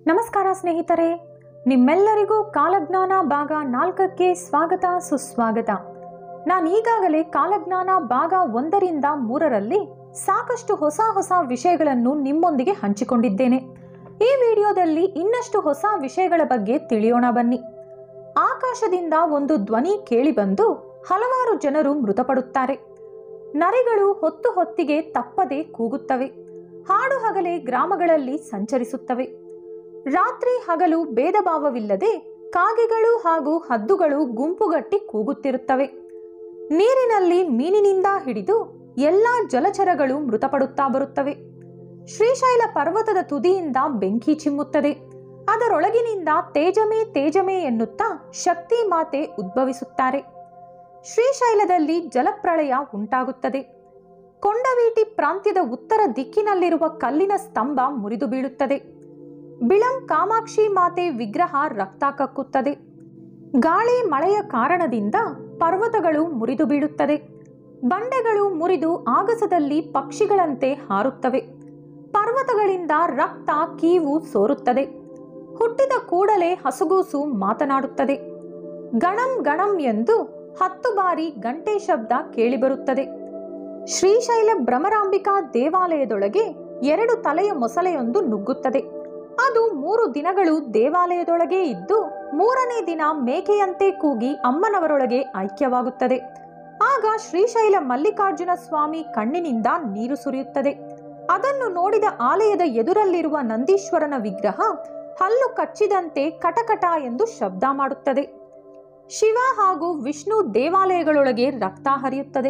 ನಮಸ್ಕಾರ ಸ್ನೇಹಿತರೆ ನಿಮ್ಮೆಲ್ಲರಿಗೂ ಕಾಲಜ್ಞಾನ ಭಾಗ ನಾಲ್ಕಕ್ಕೆ ಸ್ವಾಗತ ಸುಸ್ವಾಗತ ನಾನು ಈಗಾಗಲೇ ಕಾಲಜ್ಞಾನ ಭಾಗ ಒಂದರಿಂದ ಮೂರರಲ್ಲಿ ಸಾಕಷ್ಟು ಹೊಸ ಹೊಸ ವಿಷಯಗಳನ್ನು ನಿಮ್ಮೊಂದಿಗೆ ಹಂಚಿಕೊಂಡಿದ್ದೇನೆ ಈ ವಿಡಿಯೋದಲ್ಲಿ ಇನ್ನಷ್ಟು ಹೊಸ ವಿಷಯಗಳ ಬಗ್ಗೆ ತಿಳಿಯೋಣ ಬನ್ನಿ ಆಕಾಶದಿಂದ ಒಂದು ಧ್ವನಿ ಕೇಳಿಬಂದು ಹಲವಾರು ಜನರು ಮೃತಪಡುತ್ತಾರೆ ನರಿಗಳು ಹೊತ್ತು ಹೊತ್ತಿಗೆ ತಪ್ಪದೆ ಕೂಗುತ್ತವೆ ಹಾಡು ಹಗಲೇ ಗ್ರಾಮಗಳಲ್ಲಿ ಸಂಚರಿಸುತ್ತವೆ ರಾತ್ರಿ ಹಗಲು ಭೇದ ಭಾವವಿಲ್ಲದೆ ಕಾಗೆಗಳು ಹಾಗೂ ಹದ್ದುಗಳು ಗುಂಪುಗಟ್ಟಿ ಕೂಗುತ್ತಿರುತ್ತವೆ ನೀರಿನಲ್ಲಿ ಮೀನಿನಿಂದ ಹಿಡಿದು ಎಲ್ಲಾ ಜಲಚರಗಳು ಮೃತಪಡುತ್ತಾ ಬರುತ್ತವೆ ಶ್ರೀಶೈಲ ಪರ್ವತದ ತುದಿಯಿಂದ ಬೆಂಕಿ ಚಿಮ್ಮುತ್ತದೆ ಅದರೊಳಗಿನಿಂದ ತೇಜಮೇ ತೇಜಮೇ ಎನ್ನುತ್ತಾ ಶಕ್ತಿ ಮಾತೆ ಉದ್ಭವಿಸುತ್ತಾರೆ ಶ್ರೀಶೈಲದಲ್ಲಿ ಜಲಪ್ರಳಯ ಉಂಟಾಗುತ್ತದೆ ಕೊಂಡವೀಟಿ ಪ್ರಾಂತ್ಯದ ಉತ್ತರ ದಿಕ್ಕಿನಲ್ಲಿರುವ ಕಲ್ಲಿನ ಸ್ತಂಭ ಮುರಿದು ಬೀಳುತ್ತದೆ ಬಿಳಂ ಕಾಮಾಕ್ಷಿ ಮಾತೆ ವಿಗ್ರಹ ರಕ್ತ ಕಕ್ಕುತ್ತದೆ ಗಾಳಿ ಮಳೆಯ ಕಾರಣದಿಂದ ಪರ್ವತಗಳು ಮುರಿದು ಬೀಳುತ್ತದೆ ಬಂಡೆಗಳು ಮುರಿದು ಆಗಸದಲ್ಲಿ ಪಕ್ಷಿಗಳಂತೆ ಹಾರುತ್ತವೆ ಪರ್ವತಗಳಿಂದ ರಕ್ತ ಕೀವು ಸೋರುತ್ತದೆ ಹುಟ್ಟಿದ ಕೂಡಲೇ ಹಸುಗೂಸು ಮಾತನಾಡುತ್ತದೆ ಗಣಂ ಗಣಂ ಎಂದು ಹತ್ತು ಬಾರಿ ಗಂಟೆ ಶಬ್ದ ಕೇಳಿಬರುತ್ತದೆ ಶ್ರೀಶೈಲ ಭ್ರಮರಾಂಬಿಕಾ ದೇವಾಲಯದೊಳಗೆ ಎರಡು ತಲೆಯ ಮೊಸಳೆಯೊಂದು ನುಗ್ಗುತ್ತದೆ ಅದು ಮೂರು ದಿನಗಳು ದೇವಾಲಯದೊಳಗೆ ಇದ್ದು ಮೂರನೇ ದಿನ ಮೇಕೆಯಂತೆ ಕೂಗಿ ಅಮ್ಮನವರೊಳಗೆ ಐಕ್ಯವಾಗುತ್ತದೆ ಆಗ ಶ್ರೀಶೈಲ ಮಲ್ಲಿಕಾರ್ಜುನ ಸ್ವಾಮಿ ಕಣ್ಣಿನಿಂದ ನೀರು ಸುರಿಯುತ್ತದೆ ಅದನ್ನು ನೋಡಿದ ಆಲಯದ ಎದುರಲ್ಲಿರುವ ನಂದೀಶ್ವರನ ವಿಗ್ರಹ ಹಲ್ಲು ಕಚ್ಚಿದಂತೆ ಕಟಕಟ ಎಂದು ಶಬ್ದ ಮಾಡುತ್ತದೆ ಶಿವ ಹಾಗೂ ವಿಷ್ಣು ದೇವಾಲಯಗಳೊಳಗೆ ರಕ್ತ ಹರಿಯುತ್ತದೆ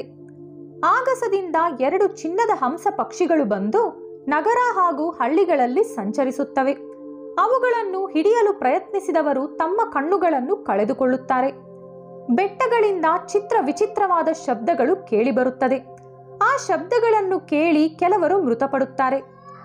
ಆಗಸದಿಂದ ಎರಡು ಚಿನ್ನದ ಹಂಸ ಪಕ್ಷಿಗಳು ಬಂದು ನಗರ ಹಾಗೂ ಹಳ್ಳಿಗಳಲ್ಲಿ ಸಂಚರಿಸುತ್ತವೆ ಅವುಗಳನ್ನು ಹಿಡಿಯಲು ಪ್ರಯತ್ನಿಸಿದವರು ತಮ್ಮ ಕಣ್ಣುಗಳನ್ನು ಕಳೆದುಕೊಳ್ಳುತ್ತಾರೆ ಬೆಟ್ಟಗಳಿಂದ ಚಿತ್ರ ವಿಚಿತ್ರವಾದ ಶಬ್ದಗಳು ಕೇಳಿಬರುತ್ತದೆ ಆ ಶಬ್ದಗಳನ್ನು ಕೇಳಿ ಕೆಲವರು ಮೃತಪಡುತ್ತಾರೆ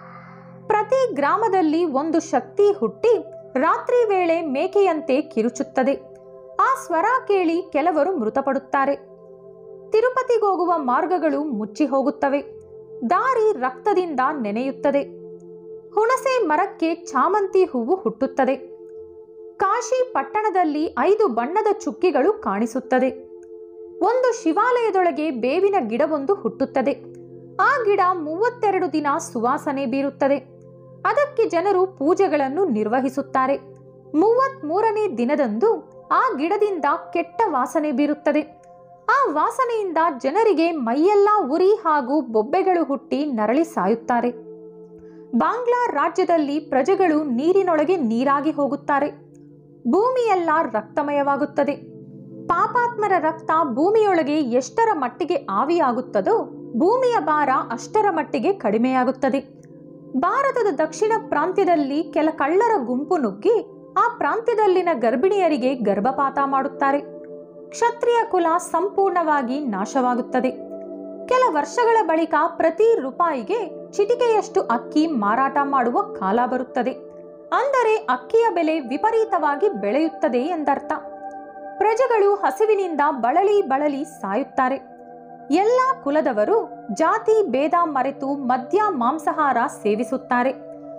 ಪ್ರತಿ ಗ್ರಾಮದಲ್ಲಿ ಒಂದು ಶಕ್ತಿ ಹುಟ್ಟಿ ರಾತ್ರಿ ವೇಳೆ ಮೇಕೆಯಂತೆ ಕಿರುಚುತ್ತದೆ ಆ ಸ್ವರ ಕೇಳಿ ಕೆಲವರು ಮೃತಪಡುತ್ತಾರೆ ತಿರುಪತಿಗೋಗುವ ಮಾರ್ಗಗಳು ಮುಚ್ಚಿ ಹೋಗುತ್ತವೆ ದಾರಿ ರಕ್ತದಿಂದ ನೆನೆಯುತ್ತದೆ ಹುಣಸೆ ಮರಕ್ಕೆ ಚಾಮಂತಿ ಹೂವು ಹುಟ್ಟುತ್ತದೆ ಕಾಶಿ ಪಟ್ಟಣದಲ್ಲಿ ಐದು ಬಣ್ಣದ ಚುಕ್ಕಿಗಳು ಕಾಣಿಸುತ್ತದೆ ಒಂದು ಶಿವಾಲಯದೊಳಗೆ ಬೇವಿನ ಗಿಡವೊಂದು ಹುಟ್ಟುತ್ತದೆ ಆ ಗಿಡ ಮೂವತ್ತೆರಡು ದಿನ ಸುವಾಸನೆ ಬೀರುತ್ತದೆ ಅದಕ್ಕೆ ಜನರು ಪೂಜೆಗಳನ್ನು ನಿರ್ವಹಿಸುತ್ತಾರೆ ಮೂವತ್ತ್ ಮೂರನೇ ದಿನದಂದು ಆ ಗಿಡದಿಂದ ಕೆಟ್ಟ ವಾಸನೆ ಬೀರುತ್ತದೆ ಆ ವಾಸನೆಯಿಂದ ಜನರಿಗೆ ಮೈಯೆಲ್ಲ ಉರಿ ಹಾಗೂ ಬೊಬ್ಬೆಗಳು ಹುಟ್ಟಿ ನರಳಿ ಸಾಯುತ್ತಾರೆ ಬಾಂಗ್ಲಾ ರಾಜ್ಯದಲ್ಲಿ ಪ್ರಜೆಗಳು ನೀರಿನೊಳಗೆ ನೀರಾಗಿ ಹೋಗುತ್ತಾರೆ ಭೂಮಿಯೆಲ್ಲ ರಕ್ತಮಯವಾಗುತ್ತದೆ ಪಾಪಾತ್ಮರ ರಕ್ತ ಭೂಮಿಯೊಳಗೆ ಎಷ್ಟರ ಮಟ್ಟಿಗೆ ಆವಿಯಾಗುತ್ತದೋ ಭೂಮಿಯ ಭಾರ ಅಷ್ಟರ ಮಟ್ಟಿಗೆ ಕಡಿಮೆಯಾಗುತ್ತದೆ ಭಾರತದ ದಕ್ಷಿಣ ಪ್ರಾಂತ್ಯದಲ್ಲಿ ಕೆಲ ಕಳ್ಳರ ಗುಂಪು ನುಗ್ಗಿ ಆ ಪ್ರಾಂತ್ಯದಲ್ಲಿನ ಗರ್ಭಿಣಿಯರಿಗೆ ಗರ್ಭಪಾತ ಮಾಡುತ್ತಾರೆ ಕ್ಷತ್ರಿಯ ಕುಲ ಸಂಪೂರ್ಣವಾಗಿ ನಾಶವಾಗುತ್ತದೆ ಕೆಲ ವರ್ಷಗಳ ಬಳಿಕ ಪ್ರತಿ ರೂಪಾಯಿಗೆ ಚಿಟಿಕೆಯಷ್ಟು ಅಕ್ಕಿ ಮಾರಾಟ ಮಾಡುವ ಕಾಲ ಬರುತ್ತದೆ ಅಂದರೆ ಅಕ್ಕಿಯ ಬೆಲೆ ವಿಪರೀತವಾಗಿ ಬೆಳೆಯುತ್ತದೆ ಎಂದರ್ಥ ಪ್ರಜೆಗಳು ಹಸಿವಿನಿಂದ ಬಳಲಿ ಬಳಲಿ ಸಾಯುತ್ತಾರೆ ಎಲ್ಲ ಕುಲದವರು ಜಾತಿ ಭೇದ ಮರೆತು ಮದ್ಯ ಮಾಂಸಾಹಾರ ಸೇವಿಸುತ್ತಾರೆ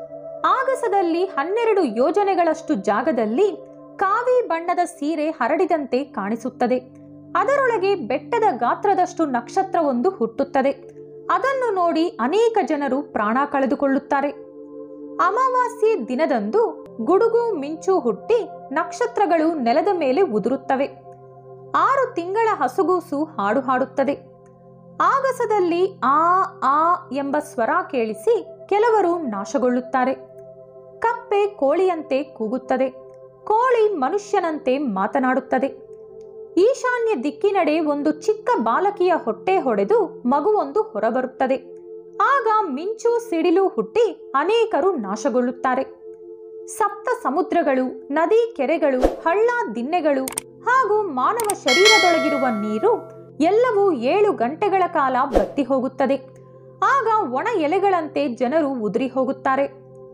ಆಗಸದಲ್ಲಿ ಹನ್ನೆರಡು ಯೋಜನೆಗಳಷ್ಟು ಜಾಗದಲ್ಲಿ ಕಾವಿ ಬಣ್ಣದ ಸೀರೆ ಹರಡಿದಂತೆ ಕಾಣಿಸುತ್ತದೆ ಅದರೊಳಗೆ ಬೆಟ್ಟದ ಗಾತ್ರದಷ್ಟು ನಕ್ಷತ್ರವೊಂದು ಹುಟ್ಟುತ್ತದೆ ಅದನ್ನು ನೋಡಿ ಅನೇಕ ಜನರು ಪ್ರಾಣ ಕಳೆದುಕೊಳ್ಳುತ್ತಾರೆ ಅಮಾವಾಸ್ಯೆ ದಿನದಂದು ಗುಡುಗು ಮಿಂಚು ಹುಟ್ಟಿ ನಕ್ಷತ್ರಗಳು ನೆಲದ ಮೇಲೆ ಉದುರುತ್ತವೆ ಆರು ತಿಂಗಳ ಹಸುಗೂಸು ಹಾಡು ಹಾಡುತ್ತದೆ ಆಗಸದಲ್ಲಿ ಆ ಆ ಎಂಬ ಸ್ವರ ಕೇಳಿಸಿ ಕೆಲವರು ನಾಶಗೊಳ್ಳುತ್ತಾರೆ ಕಪ್ಪೆ ಕೋಳಿಯಂತೆ ಕೂಗುತ್ತದೆ ಕೋಳಿ ಮನುಷ್ಯನಂತೆ ಮಾತನಾಡುತ್ತದೆ ಈಶಾನ್ಯ ದಿಕ್ಕಿನಡೆ ಒಂದು ಚಿಕ್ಕ ಬಾಲಕಿಯ ಹೊಟ್ಟೆ ಹೊಡೆದು ಮಗುವೊಂದು ಹೊರಬರುತ್ತದೆ ಆಗ ಮಿಂಚು ಸಿಡಿಲು ಹುಟ್ಟಿ ಅನೇಕರು ನಾಶಗೊಳ್ಳುತ್ತಾರೆ ಸಪ್ತ ಸಮುದ್ರಗಳು ನದಿ ಕೆರೆಗಳು ಹಳ್ಳ ದಿನ್ನೆಗಳು ಹಾಗೂ ಮಾನವ ಶರೀರದೊಳಗಿರುವ ನೀರು ಎಲ್ಲವೂ ಏಳು ಗಂಟೆಗಳ ಕಾಲ ಬತ್ತಿ ಹೋಗುತ್ತದೆ ಆಗ ಒಣ ಎಲೆಗಳಂತೆ ಜನರು ಉದುರಿ ಹೋಗುತ್ತಾರೆ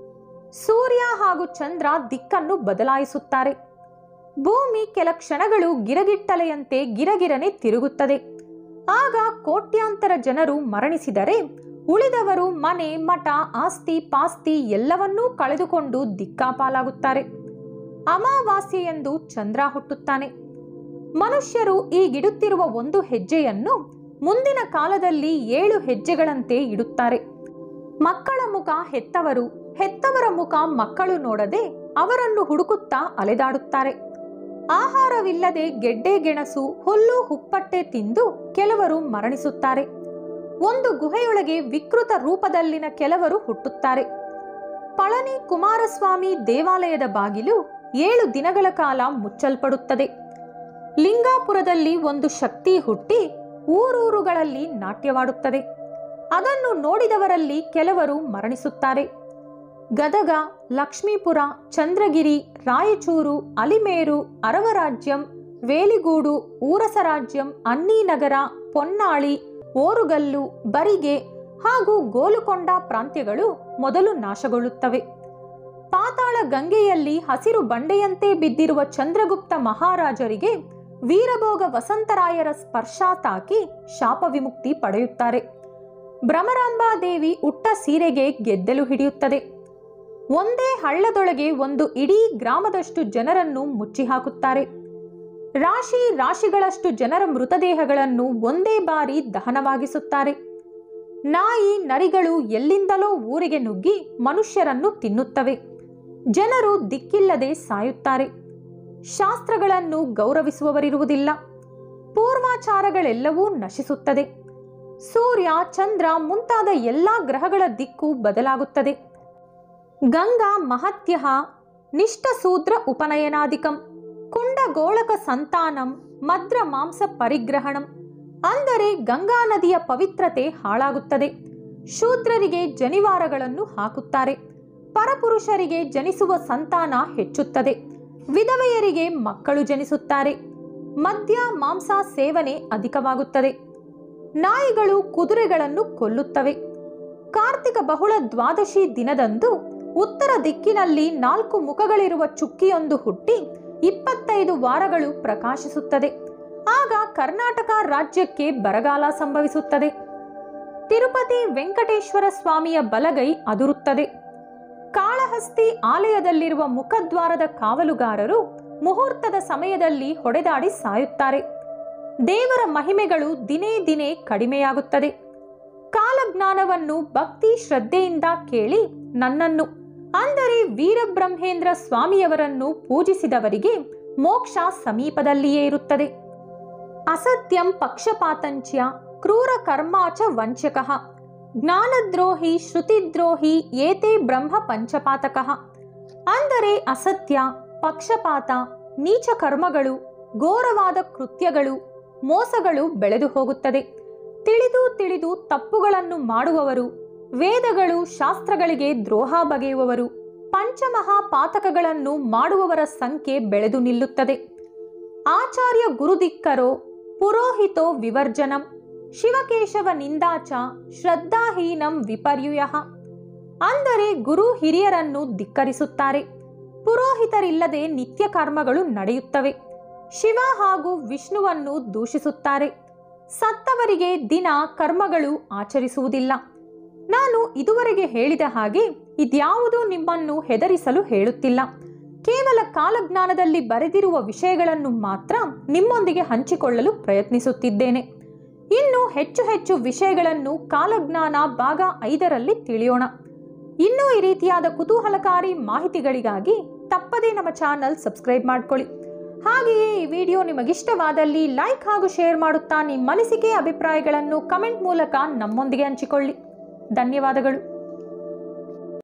ಸೂರ್ಯ ಹಾಗೂ ಚಂದ್ರ ದಿಕ್ಕನ್ನು ಬದಲಾಯಿಸುತ್ತಾರೆ ಭೂಮಿ ಕೆಲ ಕ್ಷಣಗಳು ಗಿರಗಿಟ್ಟಲೆಯಂತೆ ಗಿರಗಿರನೆ ತಿರುಗುತ್ತದೆ ಆಗ ಕೋಟ್ಯಾಂತರ ಜನರು ಮರಣಿಸಿದರೆ ಉಳಿದವರು ಮನೆ ಮಠ ಆಸ್ತಿ ಪಾಸ್ತಿ ಎಲ್ಲವನ್ನೂ ಕಳೆದುಕೊಂಡು ದಿಕ್ಕಾಪಾಲಾಗುತ್ತಾರೆ ಅಮಾವಾಸ್ಯೆಯೆಂದು ಚಂದ್ರ ಹುಟ್ಟುತ್ತಾನೆ ಮನುಷ್ಯರು ಈಗಿಡುತ್ತಿರುವ ಒಂದು ಹೆಜ್ಜೆಯನ್ನು ಮುಂದಿನ ಕಾಲದಲ್ಲಿ ಏಳು ಹೆಜ್ಜೆಗಳಂತೆ ಇಡುತ್ತಾರೆ ಮಕ್ಕಳ ಮುಖ ಹೆತ್ತವರು ಹೆತ್ತವರ ಮುಖ ಮಕ್ಕಳು ನೋಡದೆ ಅವರನ್ನು ಹುಡುಕುತ್ತಾ ಅಲೆದಾಡುತ್ತಾರೆ ಆಹಾರವಿಲ್ಲದೆ ಗೆಡ್ಡೆ ಗೆಣಸು ಹುಲ್ಲು ಹುಪ್ಪಟ್ಟೆ ತಿಂದು ಕೆಲವರು ಮರಣಿಸುತ್ತಾರೆ ಒಂದು ಗುಹೆಯೊಳಗೆ ವಿಕೃತ ರೂಪದಲ್ಲಿನ ಕೆಲವರು ಹುಟ್ಟುತ್ತಾರೆ ಪಳನಿ ಕುಮಾರಸ್ವಾಮಿ ದೇವಾಲಯದ ಬಾಗಿಲು ಏಳು ದಿನಗಳ ಕಾಲ ಮುಚ್ಚಲ್ಪಡುತ್ತದೆ ಲಿಂಗಾಪುರದಲ್ಲಿ ಒಂದು ಶಕ್ತಿ ಹುಟ್ಟಿ ಊರೂರುಗಳಲ್ಲಿ ನಾಟ್ಯವಾಡುತ್ತದೆ ಅದನ್ನು ನೋಡಿದವರಲ್ಲಿ ಕೆಲವರು ಮರಣಿಸುತ್ತಾರೆ ಗದಗ ಲಕ್ಷ್ಮೀಪುರ ಚಂದ್ರಗಿರಿ ರಾಯಚೂರು ಅಲಿಮೇರು ಅರವರಾಜ್ಯಂ ವೇಲಿಗೂಡು ಊರಸರಾಜ್ಯಂ ಅನ್ನೀನಗರ ಪೊನ್ನಾಳಿ ಓರುಗಲ್ಲು ಬರಿಗೆ ಹಾಗೂ ಗೋಲುಕೊಂಡ ಪ್ರಾಂತ್ಯಗಳು ಮೊದಲು ನಾಶಗೊಳ್ಳುತ್ತವೆ ಪಾತಾಳ ಗಂಗೆಯಲ್ಲಿ ಹಸಿರು ಬಂಡೆಯಂತೆ ಬಿದ್ದಿರುವ ಚಂದ್ರಗುಪ್ತ ಮಹಾರಾಜರಿಗೆ ವೀರಭೋಗ ವಸಂತರಾಯರ ಸ್ಪರ್ಶ ತಾಕಿ ಶಾಪ ವಿಮುಕ್ತಿ ಪಡೆಯುತ್ತಾರೆ ಭ್ರಮರಾಂಬಾದೇವಿ ಉಟ್ಟ ಸೀರೆಗೆ ಗೆದ್ದಲು ಹಿಡಿಯುತ್ತದೆ ಒಂದೇ ಹಳ್ಳದೊಳಗೆ ಒಂದು ಇಡೀ ಗ್ರಾಮದಷ್ಟು ಜನರನ್ನು ಮುಚ್ಚಿ ಹಾಕುತ್ತಾರೆ ರಾಶಿ ರಾಶಿಗಳಷ್ಟು ಜನರ ಮೃತದೇಹಗಳನ್ನು ಒಂದೇ ಬಾರಿ ದಹನವಾಗಿಸುತ್ತಾರೆ ನಾಯಿ ನರಿಗಳು ಎಲ್ಲಿಂದಲೋ ಊರಿಗೆ ನುಗ್ಗಿ ಮನುಷ್ಯರನ್ನು ತಿನ್ನುತ್ತವೆ ಜನರು ದಿಕ್ಕಿಲ್ಲದೆ ಸಾಯುತ್ತಾರೆ ಶಾಸ್ತ್ರಗಳನ್ನು ಗೌರವಿಸುವವರಿರುವುದಿಲ್ಲ ಪೂರ್ವಾಚಾರಗಳೆಲ್ಲವೂ ನಶಿಸುತ್ತದೆ ಸೂರ್ಯ ಚಂದ್ರ ಮುಂತಾದ ಎಲ್ಲಾ ಗ್ರಹಗಳ ದಿಕ್ಕು ಬದಲಾಗುತ್ತದೆ ಗಂಗಾ ಮಹತ್ಯ ನಿಷ್ಠಸೂದ್ರ ಉಪನಯನಾದಿಕಂ ಕುಂಡಗೋಳಕ ಸಂತಾನಂ ಮದ್ರ ಮಾಂಸ ಪರಿಗ್ರಹಣಂ ಅಂದರೆ ಗಂಗಾ ನದಿಯ ಪವಿತ್ರತೆ ಹಾಳಾಗುತ್ತದೆ ಶೂದ್ರರಿಗೆ ಜನಿವಾರಗಳನ್ನು ಹಾಕುತ್ತಾರೆ ಪರಪುರುಷರಿಗೆ ಜನಿಸುವ ಸಂತಾನ ಹೆಚ್ಚುತ್ತದೆ ವಿಧವೆಯರಿಗೆ ಮಕ್ಕಳು ಜನಿಸುತ್ತಾರೆ ಮದ್ಯ ಮಾಂಸ ಸೇವನೆ ಅಧಿಕವಾಗುತ್ತದೆ ನಾಯಿಗಳು ಕುದುರೆಗಳನ್ನು ಕೊಲ್ಲುತ್ತವೆ ಕಾರ್ತಿಕ ಬಹುಳ ದ್ವಾದಶಿ ದಿನದಂದು ಉತ್ತರ ದಿಕ್ಕಿನಲ್ಲಿ ನಾಲ್ಕು ಮುಖಗಳಿರುವ ಚುಕ್ಕಿಯೊಂದು ಹುಟ್ಟಿ ಇಪ್ಪತ್ತೈದು ವಾರಗಳು ಪ್ರಕಾಶಿಸುತ್ತದೆ ಆಗ ಕರ್ನಾಟಕ ರಾಜ್ಯಕ್ಕೆ ಬರಗಾಲ ಸಂಭವಿಸುತ್ತದೆ ತಿರುಪತಿ ವೆಂಕಟೇಶ್ವರ ಸ್ವಾಮಿಯ ಬಲಗೈ ಅದುರುತ್ತದೆ ಕಾಳಹಸ್ತಿ ಆಲಯದಲ್ಲಿರುವ ಮುಖದ್ವಾರದ ಕಾವಲುಗಾರರು ಮುಹೂರ್ತದ ಸಮಯದಲ್ಲಿ ಹೊಡೆದಾಡಿ ಸಾಯುತ್ತಾರೆ ದೇವರ ಮಹಿಮೆಗಳು ದಿನೇ ದಿನೇ ಕಡಿಮೆಯಾಗುತ್ತದೆ ಕಾಲಜ್ಞಾನವನ್ನು ಭಕ್ತಿ ಶ್ರದ್ಧೆಯಿಂದ ಕೇಳಿ ನನ್ನನ್ನು ಅಂದರೆ ವೀರಬ್ರಹ್ಮೇಂದ್ರ ಸ್ವಾಮಿಯವರನ್ನು ಪೂಜಿಸಿದವರಿಗೆ ಮೋಕ್ಷ ಸಮೀಪದಲ್ಲಿಯೇ ಇರುತ್ತದೆ ಅಸತ್ಯಂ ಪಕ್ಷಪಾತಂಚ್ಯ ಕ್ರೂರ ಕರ್ಮಾಚ ವಂಚಕಃ ಜ್ಞಾನದ್ರೋಹಿ ಶ್ರುತಿದ್ರೋಹಿ ಏತೆ ಬ್ರಹ್ಮ ಪಂಚಪಾತಕಃ ಅಂದರೆ ಅಸತ್ಯ ಪಕ್ಷಪಾತ ನೀಚ ಕರ್ಮಗಳು ಘೋರವಾದ ಕೃತ್ಯಗಳು ಮೋಸಗಳು ಬೆಳೆದು ಹೋಗುತ್ತದೆ ತಿಳಿದು ತಿಳಿದು ತಪ್ಪುಗಳನ್ನು ಮಾಡುವವರು ವೇದಗಳು ಶಾಸ್ತ್ರಗಳಿಗೆ ದ್ರೋಹ ಬಗೆಯುವವರು ಪಂಚಮಹಾಪಾತಕಗಳನ್ನು ಮಾಡುವವರ ಸಂಖ್ಯೆ ಬೆಳೆದು ನಿಲ್ಲುತ್ತದೆ ಆಚಾರ್ಯ ಗುರುದಿಕ್ಕರೋ ಪುರೋಹಿತೋ ವಿವರ್ಜನಂ ಶಿವಕೇಶವ ನಿಂದಾಚ ಶ್ರದ್ಧಾಹೀನಂ ವಿಪರ್ಯುಯ ಅಂದರೆ ಗುರು ಹಿರಿಯರನ್ನು ಧಿಕ್ಕರಿಸುತ್ತಾರೆ ಪುರೋಹಿತರಿಲ್ಲದೆ ನಿತ್ಯ ಕರ್ಮಗಳು ನಡೆಯುತ್ತವೆ ಶಿವ ಹಾಗೂ ವಿಷ್ಣುವನ್ನು ದೂಷಿಸುತ್ತಾರೆ ಸತ್ತವರಿಗೆ ದಿನ ಕರ್ಮಗಳು ಆಚರಿಸುವುದಿಲ್ಲ ನಾನು ಇದುವರೆಗೆ ಹೇಳಿದ ಹಾಗೆ ಇದ್ಯಾವುದೂ ನಿಮ್ಮನ್ನು ಹೆದರಿಸಲು ಹೇಳುತ್ತಿಲ್ಲ ಕೇವಲ ಕಾಲಜ್ಞಾನದಲ್ಲಿ ಬರೆದಿರುವ ವಿಷಯಗಳನ್ನು ಮಾತ್ರ ನಿಮ್ಮೊಂದಿಗೆ ಹಂಚಿಕೊಳ್ಳಲು ಪ್ರಯತ್ನಿಸುತ್ತಿದ್ದೇನೆ ಇನ್ನು ಹೆಚ್ಚು ಹೆಚ್ಚು ವಿಷಯಗಳನ್ನು ಕಾಲಜ್ಞಾನ ಭಾಗ ಐದರಲ್ಲಿ ತಿಳಿಯೋಣ ಇನ್ನೂ ಈ ರೀತಿಯಾದ ಕುತೂಹಲಕಾರಿ ಮಾಹಿತಿಗಳಿಗಾಗಿ ತಪ್ಪದೇ ನಮ್ಮ ಚಾನಲ್ ಸಬ್ಸ್ಕ್ರೈಬ್ ಮಾಡ್ಕೊಳ್ಳಿ ಹಾಗೆಯೇ ಈ ವಿಡಿಯೋ ನಿಮಗಿಷ್ಟವಾದಲ್ಲಿ ಲೈಕ್ ಹಾಗೂ ಶೇರ್ ಮಾಡುತ್ತಾ ನಿಮ್ಮ ಅನಿಸಿಕೆ ಅಭಿಪ್ರಾಯಗಳನ್ನು ಕಮೆಂಟ್ ಮೂಲಕ ನಮ್ಮೊಂದಿಗೆ ಹಂಚಿಕೊಳ್ಳಿ ಧನ್ಯವಾದಗಳು